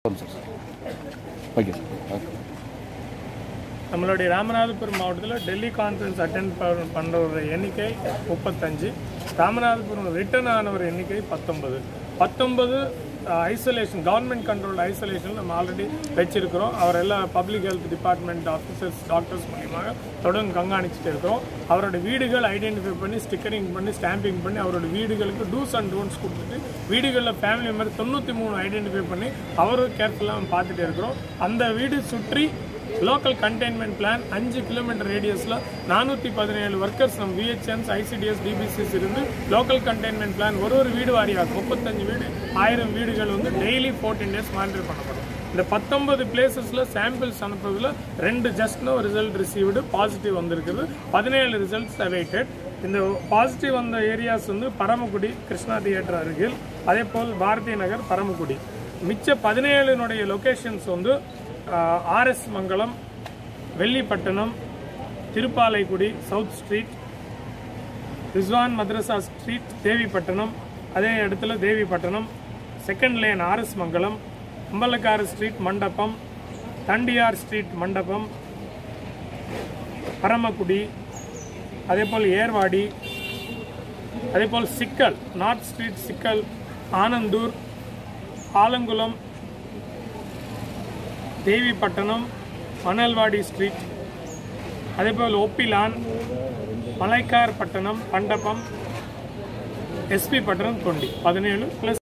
sir sir okay sir okay நம்மளுடைய ராமநாதபுரம் மாவட்டத்தில் Delhi conference attend பண்ணுறவரோட எண்ணிக்கை முப்பத்தஞ்சு ராமநாதபுரம் ரிட்டர்ன் ஆனவர் எண்ணிக்கை பத்தொன்பது பத்தொன்பது ஐசோலேஷன் கவர்மெண்ட் கண்ட்ரோல் ஐசோலேஷன் நம்ம ஆல்ரெடி வச்சிருக்கிறோம் அவர் எல்லா public health department officers doctors மூலியமாக தொடர்ந்து கண்காணிச்சுட்டு இருக்கிறோம் அவரோட வீடுகள் ஐடென்டிஃபை பண்ணி ஸ்டிக்கரிங் பண்ணி ஸ்டாம்பிங் பண்ணி அவரோட வீடுகளுக்கு டூஸ் அண்ட் டோன்ஸ் கொடுத்துட்டு வீடுகளில் ஃபேமிலி மெம்பர் தொண்ணூற்றி மூணு ஐடென்டிஃபை பண்ணி அவரும் கேர்ஃபுல்லாக பார்த்துட்டு இருக்கிறோம் அந்த வீடு சுற்றி லோக்கல் கண்டெய்ன்மெண்ட் பிளான் அஞ்சு கிலோமீட்டர் ரேடியஸில் நானூற்றி பதினேழு ஒர்க்கர்ஸ் நம்ம விஹெச்எம்ஸ் ஐசிடிஎஸ் டிபிசிஸ் இருந்து லோக்கல் கண்டெய்ன்மெண்ட் பிளான் ஒரு ஒரு வீடு வாரியாக முப்பத்தஞ்சு வீடு ஆயிரம் வீடுகள் வந்து டெய்லி ஃபோர்டீன் டேஸ் மானிட்டர் பண்ணப்படும் இந்த பத்தொன்பது பிளேசஸில் சாம்பிள்ஸ் அனுப்புறதுல ரெண்டு just no result received positive வந்திருக்குது பதினேழு ரிசல்ட்ஸ் அவைட்டட் இந்த பாசிட்டிவ் வந்த ஏரியாஸ் வந்து பரமக்குடி கிருஷ்ணா தியேட்டர் அருகில் அதே போல் பாரதி நகர் பரமக்குடி மிச்ச பதினேழுனுடைய லொகேஷன்ஸ் வந்து R S Mangalam Vellipattinam Thiruppalaikudi south street Rizwan மദ്രസா ஸ்ட்ரீட் தேவிப்பட்டணம் அதே இடத்துல Devipattinam second lane R S Mangalam Ambalakara street Mandapam Thandiyar street மண்டபம் பரமக்குடி அதேபோல் ஏர்வாடி அதேபோல் சிக்கல் north street Sikkal Anandur Alangulam Devipattinam Manalvadi street அதேபோல் ஒப்பிலான் மலைக்கார் பட்டணம் பண்டபம் எஸ்பி பட்டணம் தொண்டி பதினேழு ப்ளஸ்